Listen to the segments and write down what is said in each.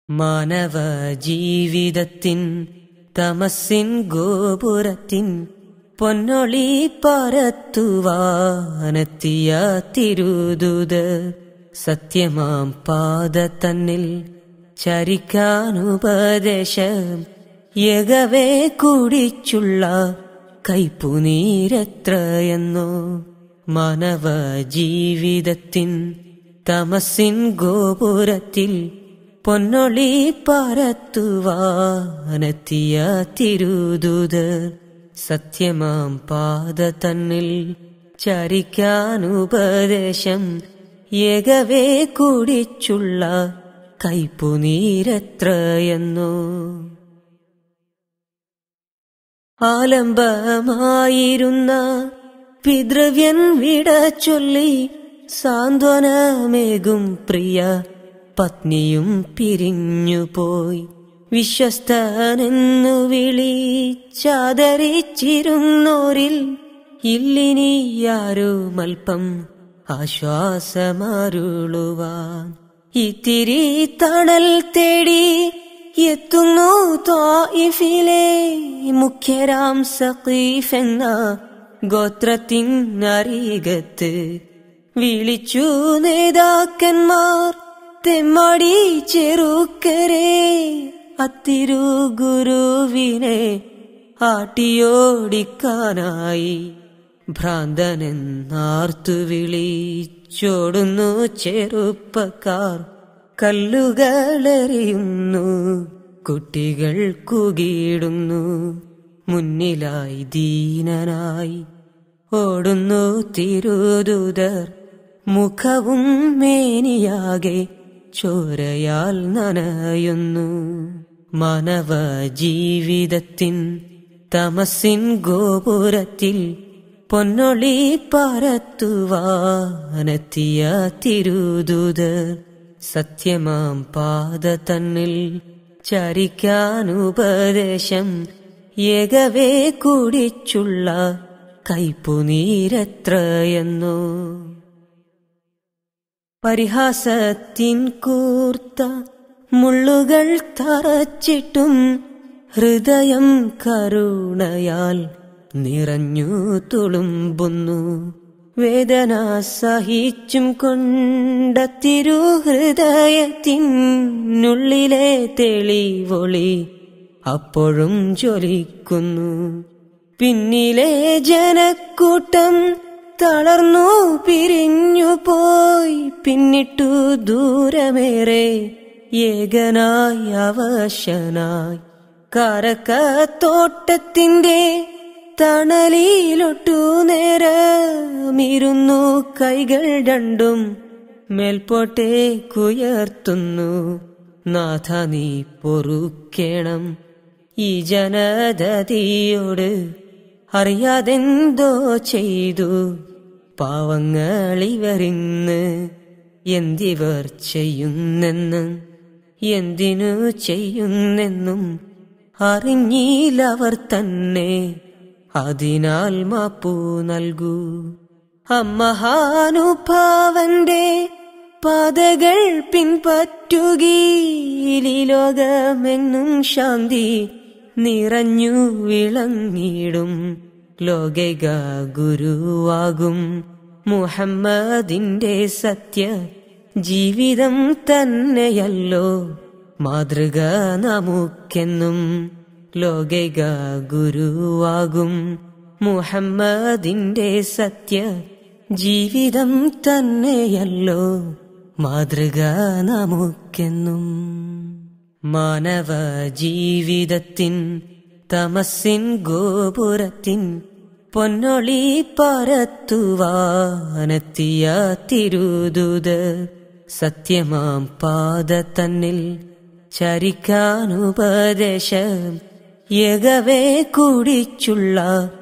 മാനവ ജീവിതത്തിൻ തമസ്സിൻ ഗോപുരത്തിൻ പൊന്നൊളി പരത്തുവാനെത്തിയ തിരുദൂത് സത്യമാം പാത തന്നിൽ ചരിക്കാനുപദേശം യകവേ കുടിച്ചുള്ള കൈപ്പുനീരെത്രയെന്നോ മാനവ ജീവിതത്തിൻ തമസ്സിൻ ഗോപുരത്തിൽ പൊന്നൊളി പരത്തുവാനെത്തിയ തിരുദൂത് സത്യമാം പാത തന്നിൽ ചരിക്കാനുപദേശം ഏകവേ കുടിച്ചുള്ള കൈപ്പുനീരെത്രയെന്നോ ആലംബമായിരുന്ന പിതൃവ്യൻ വിട ചൊല്ലി സാന്ത്വനമേകും പ്രിയ പത്നിയും പിരിഞ്ഞുപോയി വിശ്വസ്തനെന്നു വിളിച്ചാദരിച്ചിരുന്നോരിൽ ഇല്ലിനി ആരുമൽപ്പം ആശ്വാസമരുളുവാൻ ഇത്തിരി തണൽ തേടി എത്തുന്നു ത്വായിഫിലെ മുഖ്യരാം സഖീഫ് എന്ന ഗോത്രത്തിനരികത്ത് വിളിച്ചു നേതാക്കന്മാർ തെമ്മാടി ചെറുക്കരെ അത്തിരു ഗുരുവിനെ ആട്ടിയോടിക്കാനായി ഭ്രാന്തനെന്നാർത്തു വിളിച്ചോടുന്നു ചെറുപ്പക്കാർ കല്ലുകളെറിയുന്നു കുട്ടികൾ കുകിടുന്നു മുന്നിലായി ദീനനായി ഓടുന്നു തിരുദൂതർ മുഖവും മേനിയാകെ ചോരയാൽ നനയുന്നു മാനവ ജീവിതത്തിൻ തമസ്സിൻ ഗോപുരത്തിൽ പൊന്നൊളി പരത്തുവാനെത്തിയ തിരുദൂതർ സത്യമാം പാത തന്നിൽ ചരിക്കാനുപദേശം ഏകവേ കുടിച്ചുള്ള കൈപ്പുനീരെത്രയെന്നോ പരിഹാസത്തിൻ കൂർത്ത മുള്ളുകൾ തറച്ചിട്ടും ഹൃദയം കരുണയാൽ നിറഞ്ഞു തുളുമ്പുന്നു വേദന സഹിച്ചും കൊണ്ട തിരുഹൃദയത്തിനുള്ളിലെ തെളിവൊളി അപ്പോഴും ജ്വലിക്കുന്നു പിന്നിലെ ജനക്കൂട്ടം തളർന്നു പിരിഞ്ഞു പോയി പിന്നിട്ടു ദൂരമേറെ ഏകനായി അവശനായി കാരക്കത്തോട്ടത്തിന്റെ തണലിലൊട്ടു നേരമിരുന്നു കൈകൾ രണ്ടും മേൽപോട്ടേക്കുയർത്തുന്നു നാഥ നീ പൊറുക്കേണം ഈ ജനതയോട് അറിയാതെന്തോ ചെയ്തു പാവങ്ങളിവരിന്ന് എന്തിവർ ചെയ്യുന്നെന്ന് എന്തിനു ചെയ്യുന്നെന്നും അറിഞ്ഞില്ലവർ തന്നെ അതിനാൽ മാപ്പു നൽകൂ അമ്മഹാനുഭാവന്റെ പാതകൾ പിൻപറ്റുകീലി ലോകമെങ്ങും ശാന്തി നിറഞ്ഞു വിളങ്ങിടും ലോകിക ഗുരുവാകും മുഹമ്മദിന്റെ സത്യ ജീവിതം തന്നെയല്ലോ മാതൃക നമുക്കെന്നും ലോകിക ഗുരുവാകും മുഹമ്മദിന്റെ സത്യ ജീവിതം തന്നെയല്ലോ മാതൃക നമുക്കെന്നും മാനവ ജീവിതത്തിൻ തമസ്സിൻ ഗോപുരത്തിൻ പൊന്നൊളി പരത്തുവാനെത്തിയ തിരുദൂത് സത്യമാം പാത തന്നിൽ ചരിക്കാനുപദേശം യകവേ കുടിച്ചുള്ള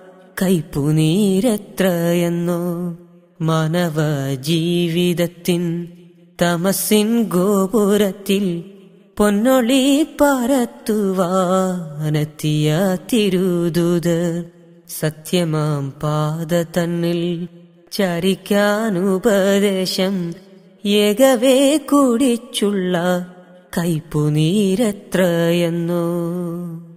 കൈപ്പുനീരെത്രയെന്നോ മാനവ ജീവിതത്തിൻ തമസ്സിൻ ഗോപുരത്തിൽ പൊന്നൊളി പരത്തുവാനെത്തിയ തിരുദൂത് സത്യമാം പാത തന്നിൽ ചരിക്കാനുപദേശം ഏകവേ കുടിച്ചുള്ള കൈപ്പുനീരെത്രയെന്നോ